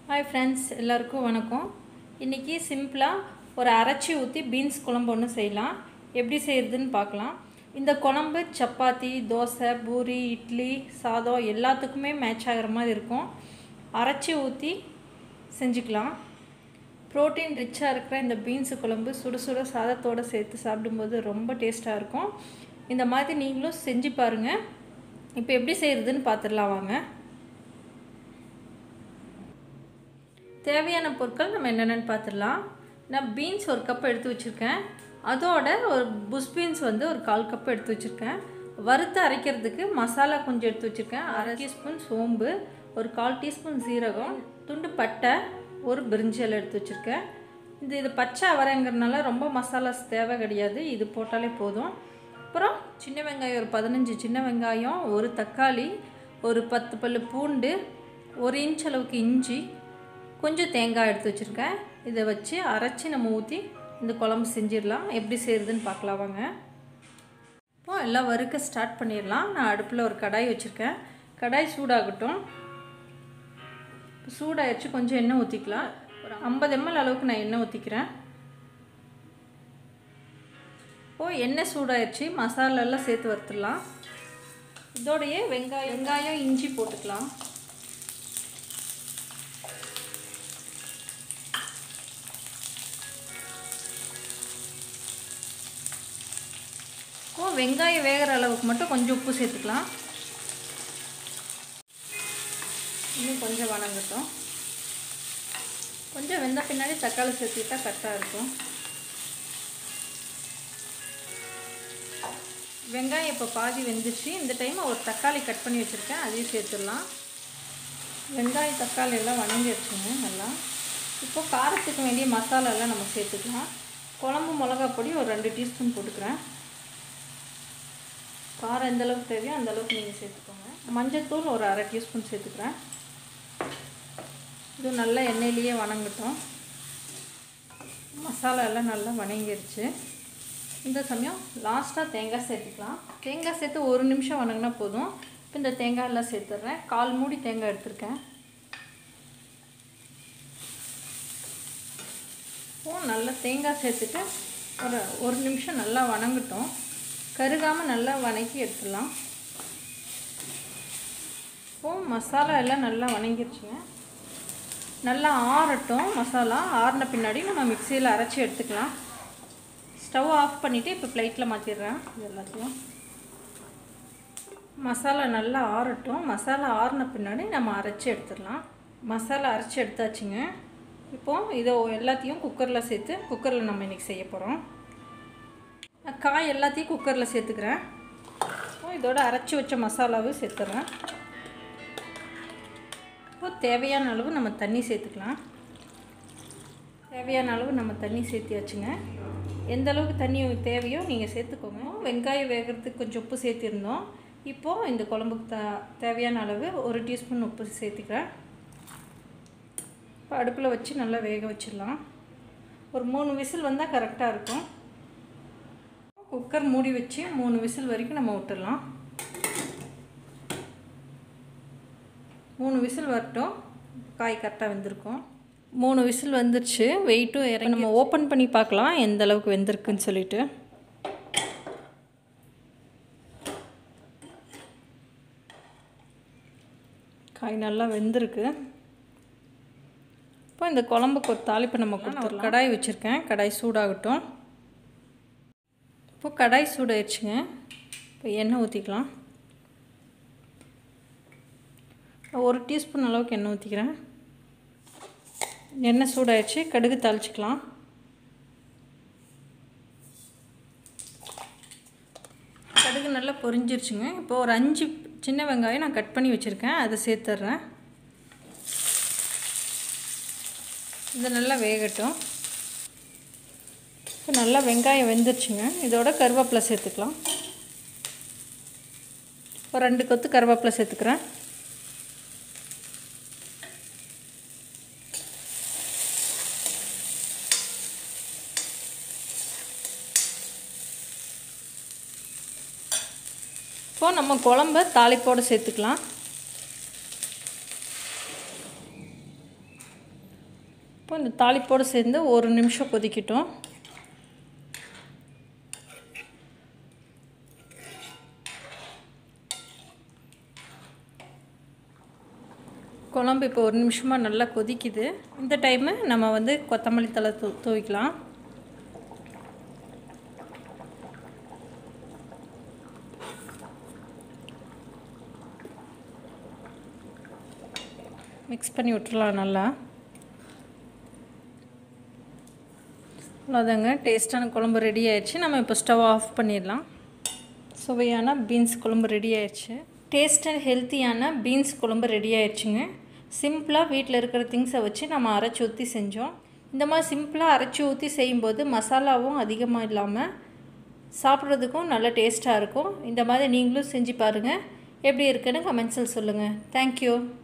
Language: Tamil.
ஹாய் ஃப்ரெண்ட்ஸ் எல்லாருக்கும் வணக்கம் இன்றைக்கி சிம்பிளாக ஒரு அரைச்சி ஊற்றி பீன்ஸ் குழம்பு ஒன்று செய்யலாம் எப்படி செய்கிறதுன்னு பார்க்கலாம் இந்த குழம்பு சப்பாத்தி தோசை பூரி இட்லி சாதம் எல்லாத்துக்குமே மேட்ச் ஆகிற மாதிரி இருக்கும் அரைச்சி ஊற்றி செஞ்சுக்கலாம் ப்ரோட்டீன் ரிச்சாக இருக்கிற இந்த பீன்ஸு குழம்பு சுட சுட சாதத்தோடு சேர்த்து சாப்பிடும்போது ரொம்ப டேஸ்ட்டாக இருக்கும் இந்த மாதிரி நீங்களும் செஞ்சு பாருங்கள் இப்போ எப்படி செய்கிறதுன்னு பார்த்துடலாம் வாங்க தேவையான பொருட்கள் நம்ம என்னென்னு பார்த்துடலாம் நான் பீன்ஸ் ஒரு கப் எடுத்து வச்சுருக்கேன் அதோட ஒரு புஷ் பீன்ஸ் வந்து ஒரு கால் கப் எடுத்து வச்சுருக்கேன் வறுத்து அரைக்கிறதுக்கு மசாலா கொஞ்சம் எடுத்து வச்சுருக்கேன் அரை டீஸ்பூன் சோம்பு ஒரு கால் டீஸ்பூன் சீரகம் துண்டு பட்டை ஒரு பிரிஞ்சல் எடுத்து வச்சுருக்கேன் இது இது பச்சை அவரைங்கிறதுனால ரொம்ப மசாலாஸ் தேவை கிடையாது இது போட்டாலே போதும் அப்புறம் சின்ன வெங்காயம் ஒரு பதினஞ்சு சின்ன வெங்காயம் ஒரு தக்காளி ஒரு பத்து பல் பூண்டு ஒரு இன்ச் அளவுக்கு இஞ்சி கொஞ்சம் தேங்காய் எடுத்து வச்சுருக்கேன் இதை வச்சு அரைச்சி நம்ம ஊற்றி இந்த குழம்பு செஞ்சிடலாம் எப்படி செய்கிறதுன்னு பார்க்கலாம் வாங்க இப்போ எல்லாம் வறுக்க ஸ்டார்ட் பண்ணிடலாம் நான் அடுப்பில் ஒரு கடாய் வச்சுருக்கேன் கடாய் சூடாகட்டும் சூடாகிடுச்சு கொஞ்சம் எண்ணெய் ஊற்றிக்கலாம் ஒரு ஐம்பது எம்எல் அளவுக்கு நான் எண்ணெய் ஊற்றிக்கிறேன் இப்போது எண்ணெய் சூடாயிடுச்சு மசாலாலாம் சேர்த்து வறுத்துடலாம் இதோடையே வெங்காயம் வெங்காயம் இஞ்சி போட்டுக்கலாம் இப்போ வெங்காயம் வேகிற அளவுக்கு மட்டும் கொஞ்சம் உப்பு சேர்த்துக்கலாம் இன்னும் கொஞ்சம் வணங்கட்டும் கொஞ்சம் வெந்த பின்னாடி தக்காளி சேர்த்துக்கிட்டா கரெக்டாக இருக்கும் வெங்காயம் இப்போ பாதி வெந்துச்சு இந்த டைம் ஒரு தக்காளி கட் பண்ணி வச்சுருக்கேன் அதையும் சேர்த்துடலாம் வெங்காயம் தக்காளி எல்லாம் வணங்கிடுச்சுங்க நல்லா இப்போ காரத்துக்கு வேண்டிய மசாலாலாம் நம்ம சேர்த்துக்கலாம் குழம்பு மிளகா பொடி ஒரு ரெண்டு டீஸ்பூன் போட்டுக்கிறேன் காரம் எந்த அளவுக்கு தேவையோ அந்த அளவுக்கு நீங்கள் சேர்த்துக்கோங்க மஞ்சள்தூள் ஒரு அரை டீஸ்பூன் சேர்த்துக்கிறேன் இது நல்லா எண்ணெயிலேயே வணங்கட்டும் மசாலா எல்லாம் நல்லா வணங்கிருச்சு இந்த சமயம் லாஸ்ட்டாக தேங்காய் சேர்த்துக்கலாம் தேங்காய் சேர்த்து ஒரு நிமிஷம் வணங்கினா போதும் இப்போ இந்த தேங்காய் எல்லாம் சேர்த்துட்றேன் கால் மூடி தேங்காய் எடுத்திருக்கேன் இப்போ நல்லா தேங்காய் சேர்த்துட்டு ஒரு ஒரு நிமிஷம் நல்லா வணங்கட்டும் கருகாமல் நல்லா வணக்கி எடுத்துடலாம் இப்போது மசாலா எல்லாம் நல்லா வணங்கிருச்சுங்க நல்லா ஆறட்டும் மசாலா ஆறின பின்னாடி நம்ம மிக்சியில் அரைச்சி எடுத்துக்கலாம் ஸ்டவ் ஆஃப் பண்ணிவிட்டு இப்போ பிளேட்டில் மாற்றிடுறேன் இது எல்லாத்தையும் மசாலா நல்லா ஆறட்டும் மசாலா ஆறின பின்னாடி நம்ம அரைச்சி எடுத்துடலாம் மசாலா அரைச்சி எடுத்தாச்சுங்க இப்போது இதை எல்லாத்தையும் குக்கரில் சேர்த்து குக்கரில் நம்ம இன்றைக்கி செய்ய போகிறோம் காய் எல்லாத்தையும் குக்கரில் சேர்த்துக்கிறேன் இதோட அரைச்சி வச்ச மசாலாவும் சேர்த்துறேன் இப்போ தேவையான அளவு நம்ம தண்ணி சேர்த்துக்கலாம் தேவையான அளவு நம்ம தண்ணி சேர்த்தியாச்சுங்க எந்த அளவுக்கு தண்ணி தேவையோ நீங்கள் சேர்த்துக்கோங்க வெங்காயம் வேகிறதுக்கு கொஞ்சம் உப்பு சேர்த்திருந்தோம் இப்போது இந்த குழம்புக்கு த தேவையான அளவு ஒரு டீஸ்பூன் உப்பு சேர்த்துக்கிறேன் இப்போ அடுப்பில் வச்சு நல்லா வேக வச்சிடலாம் ஒரு மூணு விசில் வந்தால் கரெக்டாக இருக்கும் குக்கர் மூடி வச்சு மூணு விசில் வரைக்கும் நம்ம விட்டுடலாம் மூணு விசில் வரட்டும் காய் கரெக்டாக வெந்திருக்கும் மூணு விசில் வந்துருச்சு வெயிட்டும் இறங்கி நம்ம ஓப்பன் பண்ணி பார்க்கலாம் எந்த அளவுக்கு வெந்திருக்குன்னு சொல்லிட்டு காய் நல்லா வெந்திருக்கு இப்போ இந்த குழம்புக்கு ஒரு தாளிப்பு நம்ம கொடுத்துடலாம் கடாய் வச்சுருக்கேன் கடாய் சூடாகட்டும் இப்போ கடாய் சூடாயிடுச்சுங்க இப்போ எண்ணெய் ஊற்றிக்கலாம் ஒரு டீஸ்பூன் அளவுக்கு எண்ணெய் ஊற்றிக்கிறேன் எண்ணெய் சூடாயிடுச்சு கடுகு தாளிச்சிக்கலாம் கடுகு நல்லா பொரிஞ்சிருச்சுங்க இப்போ ஒரு அஞ்சு சின்ன வெங்காயம் நான் கட் பண்ணி வச்சுருக்கேன் அதை சேர்த்துட்றேன் இது நல்லா வேகட்டும் இப்போ நல்லா வெங்காயம் வெந்துருச்சுங்க இதோட கருவேப்பிலை சேர்த்துக்கலாம் ஒரு ரெண்டு கொத்து கருவேப்பிலை சேர்த்துக்கிறேன் இப்போது நம்ம குழம்ப தாளிப்போடு சேர்த்துக்கலாம் இப்போ இந்த தாளிப்போடு சேர்ந்து ஒரு நிமிஷம் கொதிக்கட்டும் குழம்பு இப்போ ஒரு நிமிஷமாக நல்லா கொதிக்குது இந்த டைமு நம்ம வந்து கொத்தமல்லி தலை தூ தூவிக்கலாம் மிக்ஸ் பண்ணி விட்டுறலாம் நல்லா அவ்வளோதாங்க டேஸ்ட்டான குழம்பு ரெடி ஆயிடுச்சு நம்ம இப்போ ஸ்டவ் ஆஃப் பண்ணிடலாம் சுவையான பீன்ஸ் குழம்பு ரெடி ஆயிடுச்சு டேஸ்ட் அண்ட் ஹெல்த்தியான பீன்ஸ் குழம்பு ரெடி ஆயிடுச்சுங்க சிம்பிளாக வீட்டில் இருக்கிற திங்ஸை வச்சு நம்ம அரைச்சி ஊற்றி செஞ்சோம் இந்த மாதிரி சிம்பிளாக அரைச்சி ஊற்றி செய்யும்போது மசாலாவும் அதிகமாக இல்லாமல் சாப்பிட்றதுக்கும் நல்ல டேஸ்ட்டாக இருக்கும் இந்த மாதிரி நீங்களும் செஞ்சு பாருங்கள் எப்படி இருக்குன்னு கமெண்ட்ஸில் சொல்லுங்கள் தேங்க்யூ